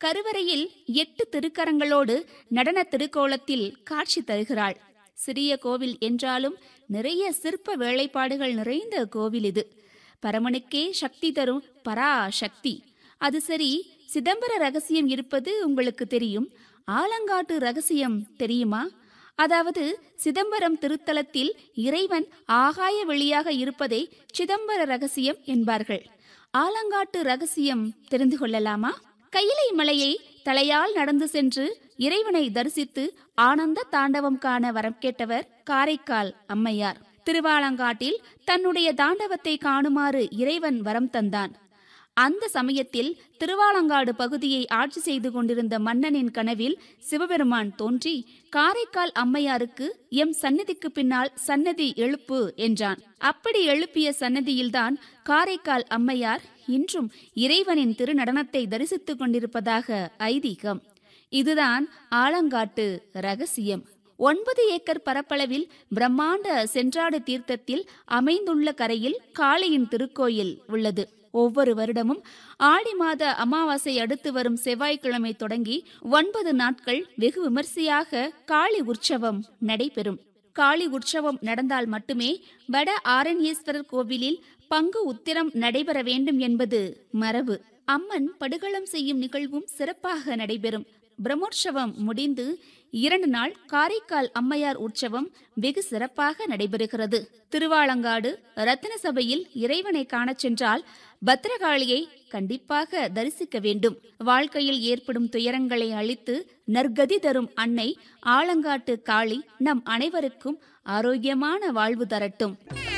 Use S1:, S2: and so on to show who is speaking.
S1: கருவறையில் எட்டு திருக்கரங்களோடு நடன திருக்கோலத்தில் காட்சி தருகிறாள் சிறிய கோவில் என்றாலும் நிறைய சிற்ப வேலைப்பாடுகள் நிறைந்த கோவில் இது பரமனுக்கே சக்தி தரும் பராசக்தி அது சரி சிதம்பர ரகசியம் இருப்பது உங்களுக்கு தெரியும் ஆலங்காட்டு ரகசியம் தெரியுமா அதாவது சிதம்பரம் திருத்தலத்தில் இறைவன் ஆகாய வெளியாக இருப்பதை சிதம்பர ரகசியம் என்பார்கள் ஆலங்காட்டு ரகசியம் தெரிந்து கொள்ளலாமா கையிலை மலையை தலையால் நடந்து சென்று இறைவனை தரிசித்து ஆனந்த தாண்டவம் காண வரம் கேட்டவர் காரைக்கால் அம்மையார் திருவாலங்காட்டில் தன்னுடைய தாண்டவத்தை காணுமாறு இறைவன் வரம் தந்தான் அந்த சமயத்தில் திருவாலங்காடு பகுதியை ஆட்சி செய்து கொண்டிருந்த மன்னனின் கனவில் சிவபெருமான் தோன்றி காரைக்கால் அம்மையாருக்கு எம் சன்னதிக்கு பின்னால் சன்னதி எழுப்பு என்றான் அப்படி எழுப்பிய சன்னதியில்தான் காரைக்கால் அம்மையார் இன்றும் இறைவனின் திருநடனத்தை தரிசித்துக் கொண்டிருப்பதாக ஐதீகம் இதுதான் ஆலங்காட்டு ரகசியம் ஒன்பது ஏக்கர் பரப்பளவில் பிரம்மாண்ட சென்றாடு தீர்த்தத்தில் அமைந்துள்ள கரையில் காளியின் திருக்கோயில் உள்ளது ஒவ்வொரு வருடமும் ஆடி மாத அமாவாசை அடுத்து வரும் செவ்வாய்க்கிழமை தொடங்கி ஒன்பது நாட்கள் வெகு விமர்சையாக காளி உற்சவம் நடைபெறும் காளி உற்சவம் நடந்தால் மட்டுமே வட ஆரண்யேஸ்வரர் கோவிலில் பங்கு உத்திரம் நடைபெற வேண்டும் என்பது மரபு அம்மன் படுகளம் செய்யும் நிகழ்வும் சிறப்பாக நடைபெறும் பிரம்மோற்சவம் முடிந்து இரண்டு நாள் காரைக்கால் அம்மையார் உற்சவம் வெகு சிறப்பாக நடைபெறுகிறது திருவாலங்காடு ரத்தின சபையில் இறைவனை காணச் சென்றால் பத்ரகாளியை கண்டிப்பாக தரிசிக்க வேண்டும் வாழ்க்கையில் ஏற்படும் துயரங்களை அழித்து நற்கதி தரும் அன்னை ஆலங்காட்டு காளி நம் அனைவருக்கும் ஆரோக்கியமான வாழ்வு தரட்டும்